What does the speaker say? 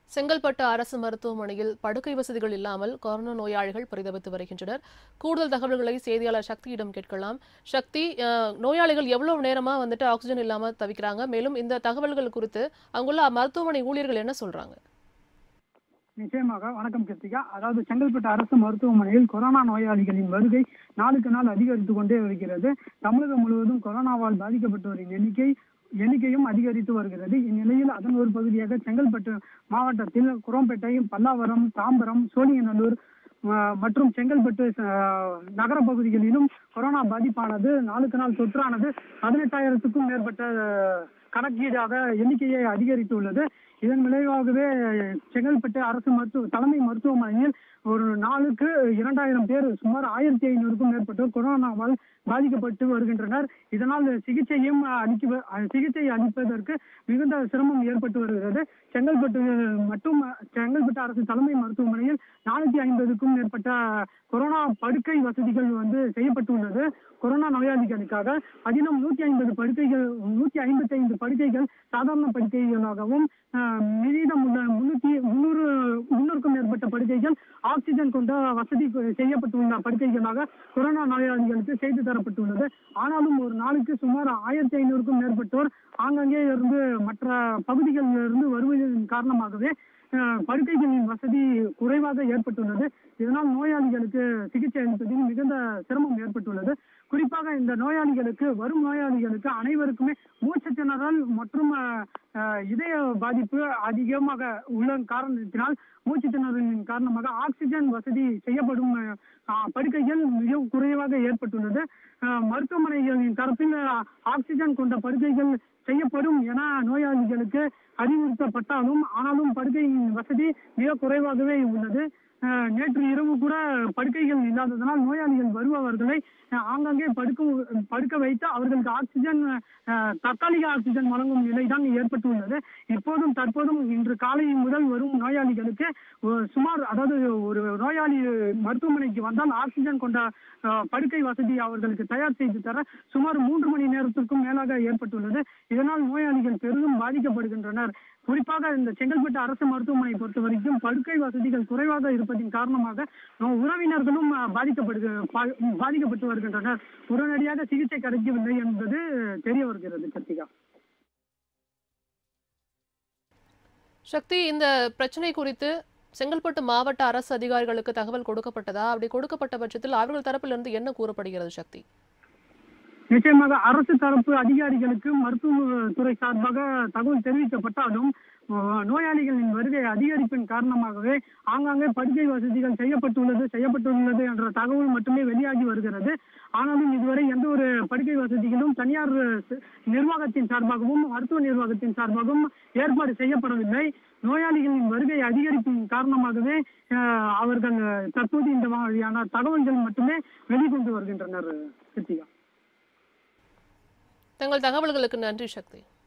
செங்கல்பட்டு அரசு மருத்துவமனையில் படுக்கை வசதிகள் இல்லாமல் கொரோனா நோயாளிகள் பரிதவித்து வருகின்றனர் கூடுதல் தகவல்களை செய்தியாளர் சக்தியிடம் கேட்கலாம் சக்தி அஹ், நோயாளிகள் எவ்வளவு நேரமா வந்துட்டு ஆக்சிஜன் இல்லாம தவிக்கிறாங்க மேலும் இந்த தகவல்கள் குறித்து அங்குள்ள மருத்துவமனை ஊழியர்கள் என்ன சொல்றாங்க நிச்சயமாக வணக்கம் கிருத்திகா அதாவது செங்கல்பட்டு அரசு மருத்துவமனையில் கொரோனா நோயாளிகளின் வருகை நாளுக்கு நாள் அதிகரித்து கொண்டே வருகிறது தமிழகம் முழுவதும் கொரோனாவால் பாதிக்கப்பட்டோரின் எண்ணிக்கை எண்ணிக்கையும் அதிகரித்து வருகிறது இந்நிலையில் அதன் ஒரு பகுதியாக செங்கல்பட்டு மாவட்டத்தில் குரோம்பேட்டை பல்லாவரம் தாம்பரம் சோழிங்கநல்லூர் அஹ், மற்றும் செங்கல்பட்டு அஹ், நகர பகுதிகளிலும் கொரோனா பாதிப்பானது நாளுக்கு நாள் தொற்றானது பதினெட்டாயிரத்துக்கும் மேற்பட்ட அஹ், கணக்கீடாக எண்ணிக்கையை அதிகரித்துள்ளது இதன் விளைவாகவே செங்கல்பட்டு அரசு மருத்துவ தலைமை மருத்துவமனையில் ஒரு நாளுக்கு இரண்டாயிரம் பேர் சுமார் ஆயிரத்தி ஐநூறுக்கும் மேற்பட்டோர் கொரோனாவால் பாதிக்கப்பட்டு வருகின்றனர் இதனால் சிகிச்சையும் அளிக்க சிகிச்சை அளிப்பதற்கு மிகுந்த சிரமம் ஏற்பட்டு வருகிறது செங்கல்பட்டு மட்டும் செங்கல்பட்டு அரசு தலைமை மருத்துவமனையில் நானூத்தி ஐம்பதுக்கும் மேற்பட்ட கொரோனா படுக்கை வசதிகள் வந்து செய்யப்பட்டுள்ளது கொரோனா நோயாளிகளுக்காக அதிலும் நூத்தி ஐம்பது படுக்கைகள் நூத்தி ஐம்பத்தி ஐந்து படுக்கைகள் சாதாரண படுக்கைகளாகவும் ஆஹ், மீதம் உள்ள முன்னூத்தி முன்னூறு முன்னூறுக்கும் மேற்பட்ட படுக்கைகள் ஆக்சிஜன் கொண்ட வசதி செய்யப்பட்டுள்ள படுக்கைகளாக கொரோனா நோயாளிகளுக்கு செய்து தரப்பட்டுள்ளது ஆனாலும் ஒரு நாளுக்கு சுமார் ஆயிரத்தி ஐநூறுக்கும் மேற்பட்டோர் ஆங்காங்கே இருந்து மற்ற பகுதிகளில் இருந்து வருவதன் காரணமாகவே ஆஹ், படுக்கைகளின் வசதி குறைவாக ஏற்பட்டுள்ளது இதனால் நோயாளிகளுக்கு சிகிச்சை அளிப்பதில் மிகுந்த சிரமம் ஏற்பட்டுள்ளது குறிப்பாக இந்த நோயாளிகளுக்கு வரும் நோயாளிகளுக்கு அனைவருக்குமே மூச்சு திணறல் மற்றும் ஆஹ், ஆஹ், இதய பாதிப்பு அதிகமாக உள்ள காரணத்தினால் மூச்சு திணறலின் காரணமாக ஆக்சிஜன் வசதி செய்யப்படும் ஆஹ், படுக்கைகள் மிகவும் குறைவாக ஏற்பட்டுள்ளது ஆஹ், மருத்துவமனைகளின் தரப்பில் ஆஹ், ஆக்சிஜன் கொண்ட படுக்கைகள் செய்யப்படும் என நோயாளிகளுக்கு அறிவுறுத்தப்பட்டாலும் ஆனாலும் படுக்கையின் வசதி மிக குறைவாகவே உள்ளது ஆஹ், நேற்று இரவு கூட படுக்கைகள் இல்லாததனால் நோயாளிகள் வருபவர்களை ஆஹ், ஆங்காங்கே படுக்க படுக்க வைத்து அவர்களுக்கு ஆக்சிஜன் ஆஹ், தற்காலிக ஆக்சிஜன் வழங்கும் நிலைதான் ஏற்பட்டுள்ளது இப்போதும் தற்போதும் இன்று காலை முதல் வரும் நோயாளிகளுக்கு ஒரு சுமார் அதாவது ஒரு நோயாளி மருத்துவமனைக்கு வந்தால் ஆக்சிஜன் கொண்ட ஆஹ், படுக்கை வசதி அவர்களுக்கு தயார் செய்து தர சுமார் மூன்று மணி நேரத்திற்கும் மேலாக ஏற்பட்டுள்ளது இதனால் நோயாளிகள் பெரிதும் பாதிக்கப்படுகின்றனர் குறிப்பாக இந்த செங்கல்பட்டு அரசு மருத்துவமனை பொறுத்த வரைக்கும் படுக்கை வசதிகள் குறைவாக இருப்பதின் காரணமாக நோ- உறவினர்களும் ஆஹ், பாதிக்கப்படுக பா- பாதிக்கப்பட்டு வருகின்றனர் உடனடியாக சிகிச்சை கிடைக்கவில்லை என்பது தெரிய வருகிறது கர்த்திகா சக்தி இந்த பிரச்சனை குறித்து செங்கல்பட்டு மாவட்ட அரசு அதிகாரிகளுக்கு தகவல் கொடுக்கப்பட்டதா அப்படி கொடுக்கப்பட்ட பட்சத்தில் அவர்கள் தரப்பிலிருந்து என்ன கூறப்படுகிறது சக்தி நிச்சயமாக அரசு தரப்பு அதிகாரிகளுக்கு மருத்துவத்துறை சார்பாக தகவல் தெரிவிக்கப்பட்டாலும் அஹ், நோயாளிகளின் வருகை அதிகரிப்பின் காரணமாகவே ஆங்காங்கே படுக்கை வசதிகள் செய்யப்பட்டுள்ளது செய்யப்பட்டுள்ளது என்ற தகவல் மட்டுமே வெளியாகி வருகிறது ஆனாலும் இதுவரை எந்த ஒரு படுக்கை வசதிகளும் தனியார் அஹ், நிர்வாகத்தின் சார்பாகவும் மருத்துவ நிர்வாகத்தின் சார்பாகவும் ஏற்பாடு செய்யப்படவில்லை நோயாளிகளின் வருகை அதிகரிப்பின் காரணமாகவே அஹ், அவர்கள் தற்போது இந்த மாதிரியான தகவல்கள் மட்டுமே வெளிக்கொண்டு வருகின்றனர் கிருத்திகா தங்கள் தகவல்களுக்கு நன்றி சக்தி